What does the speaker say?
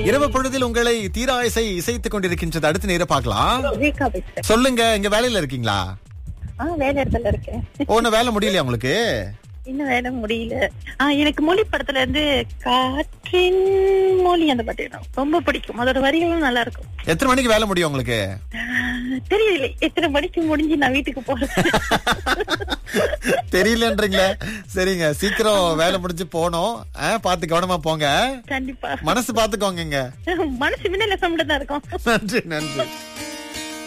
இரவு பொழுதில் உங்களை தீராயசை இசைத்துக் கொண்டிருக்கின்றது அடுத்த நேரம் பார்க்கலாம் ரேகா பேசுறேன் சொல்லுங்க இங்க வேலையில இருக்கீங்களா ஆ வேலை இடத்துல இருக்கேன் ஒண்ணு வேலை முடியலையா உங்களுக்கு இன்னும் வேலை முடியல ஆ எனக்கு மொழி படத்துல இருந்து காற்றின் மொழி அந்த பாட்டு வேணும். ரொம்ப பிடிக்கும் அதோட வரிகளும் நல்லா இருக்கும் எத்தனை மணிக்கு வேலை முடியும் உங்களுக்கு ஆ, தெரியல எத்தனை மணிக்கு முடிஞ்சு நான் வீட்டுக்கு போறேன் தெரியலன்றீங்களே சரிங்க சீக்கிரம் வேலை முடிஞ்சு போனோம் ஆ, பார்த்து கவனமா போங்க கண்டிப்பா மனசு பாத்துக்கோங்க மனசு மின்னல சம்பளம் தான் இருக்கும் நன்றி நன்றி